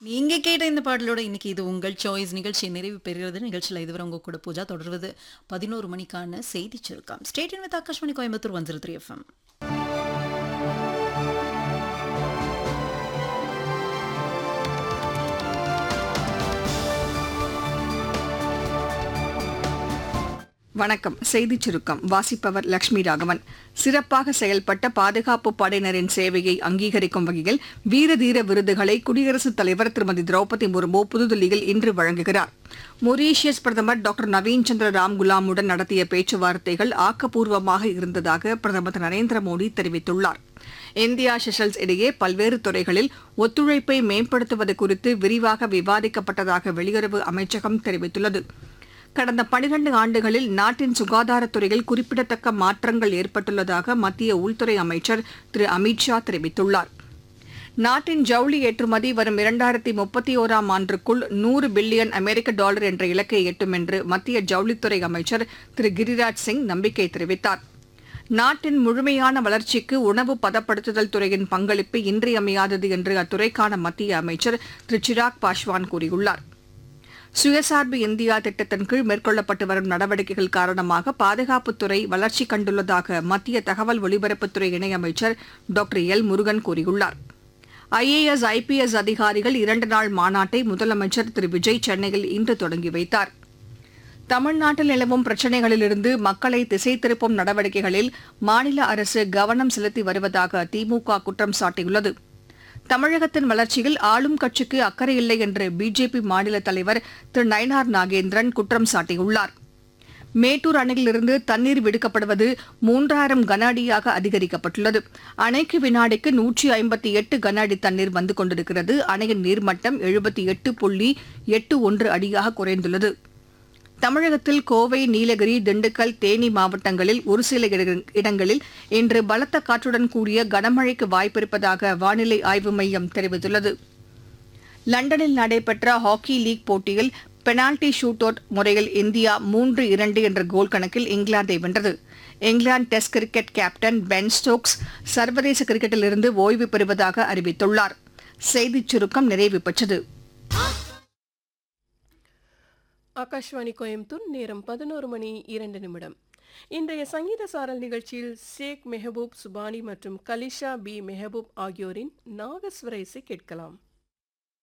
நீங்க கேட்ட இந்த பாடலோட இன்னைக்கு இது உங்கள் சாய்ஸ் நிகழ்ச்சி நிறைவு பெறுகிறது நிகழ்ச்சியில் இதுவரை உங்க கூட பூஜா தொடர்வது பதினோரு மணிக்கான செய்தி சுருக்கம் ஸ்டேட் வித் ஆகாஷ்மணி Coimbatore one zero three F M வணக்கம் செய்திச் சுருக்கம் வாசிப்பவர் லட்சுமி ராகவன் சிறப்பாக செயல்பட்ட பாதுகாப்பு படையினரின் சேவையை அங்கீகரிக்கும் வகையில் வீர தீர விருதுகளை குடியரசுத் தலைவர் திருமதி திரௌபதி முர்மு புதுதில்லியில் இன்று வழங்குகிறார் மொரீஷியஸ் பிரதமர் டாக்டர் நவீன் சந்திர ராம்குலாமுடன் நடத்திய பேச்சுவார்த்தைகள் ஆக்கப்பூர்வமாக இருந்ததாக பிரதமர் திரு நரேந்திர மோடி தெரிவித்துள்ளார் இந்தியா செஷல்ஸ் இடையே பல்வேறு துறைகளில் ஒத்துழைப்பை மேம்படுத்துவது குறித்து விரிவாக விவாதிக்கப்பட்டதாக வெளியுறவு அமைச்சகம் தெரிவித்துள்ளது கடந்த பனிரண்டு ஆண்டுகளில் நாட்டின் சுகாதாரத்துறையில் குறிப்பிடத்தக்க மாற்றங்கள் ஏற்பட்டுள்ளதாக மத்திய உள்துறை அமைச்சர் திரு அமித்ஷா தெரிவித்துள்ளார் நாட்டின் ஜவுளி ஏற்றுமதி வரும் இரண்டாயிரத்தி முப்பத்தி ஓராம் ஆண்டுக்குள் நூறு பில்லியன் அமெரிக்க டாலர் என்ற இலக்கை எட்டும் என்று மத்திய ஜவுளித்துறை அமைச்சர் திரு கிரிராஜ் சிங் நம்பிக்கை தெரிவித்தார் நாட்டின் முழுமையான வளர்ச்சிக்கு உணவு பதப்படுத்துதல் துறையின் பங்களிப்பு இன்றியமையாதது என்று அத்துறைக்கான மத்திய அமைச்சர் திரு சிராக் பாஸ்வான் கூறியுள்ளார் சுயசார்பு இந்தியா திட்டத்தின் கீழ் மேற்கொள்ளப்பட்டு வரும் நடவடிக்கைகள் காரணமாக பாதுகாப்புத்துறை வளர்ச்சி கண்டுள்ளதாக மத்திய தகவல் ஒலிபரப்புத்துறை இணையமைச்சர் டாக்டர் எல் முருகன் கூறியுள்ளார் ஐஏஎஸ் ஐபிஎஸ் அதிகாரிகள் இரண்டு நாள் மாநாட்டை முதலமைச்சர் திரு விஜய் சென்னையில் இன்று தொடங்கி வைத்தார் தமிழ்நாட்டில் நிலவும் பிரச்சினைகளிலிருந்து மக்களை திசை திருப்பும் நடவடிக்கைகளில் மாநில அரசு கவனம் செலுத்தி வருவதாக திமுக குற்றம் சாட்டியுள்ளது தமிழகத்தின் வளர்ச்சியில் ஆளும் கட்சிக்கு அக்கறை இல்லை என்று பிஜேபி மாநில தலைவர் திரு நயனார் நாகேந்திரன் குற்றம் சாட்டியுள்ளார் மேட்டூர் அணையிலிருந்து தண்ணீர் விடுக்கப்படுவது மூன்றாயிரம் கன அடியாக அதிகரிக்கப்பட்டுள்ளது அணைக்கு வினாடிக்கு நூற்றி ஐம்பத்தி எட்டு கன அடி தண்ணீர் வந்து கொண்டிருக்கிறது அணையின் நீர்மட்டம் எழுபத்தி எட்டு புள்ளி எட்டு ஒன்று அடியாக குறைந்துள்ளது தமிழகத்தில் கோவை நீலகிரி திண்டுக்கல் தேனி மாவட்டங்களில் ஒரு சில இட- இடங்களில் இன்று பலத்த காற்றுடன் கூடிய கனமழைக்கு வாய்ப்பிருப்பதாக வானிலை ஆய்வு மையம் தெரிவித்துள்ளது லண்டனில் நடைபெற்ற ஹாக்கி லீக் போட்டியில் பெனால்டி ஷூட் அவுட் முறையில் இந்தியா மூன்று இரண்டு என்ற கோல் கணக்கில் இங்கிலாந்தை வென்றது England test cricket captain Ben Stokes சர்வதேச கிரிக்கெட்டிலிருந்து ஓய்வு பெறுவதாக அறிவித்துள்ளார் செய்திச் சுருக்கம் நிறைவு பெற்றது ஆகாஷ்வாணி கோயம்புத்தூர் நேரம் பதினோரு மணி இரண்டு நிமிடம் இன்றைய சங்கீத சாரல் நிகழ்ச்சியில் ஷேக் மெஹபூப் சுபானி மற்றும் கலிஷா பி மெஹபூப் ஆகியோரின் நாகஸ்வர இசை கேட்கலாம்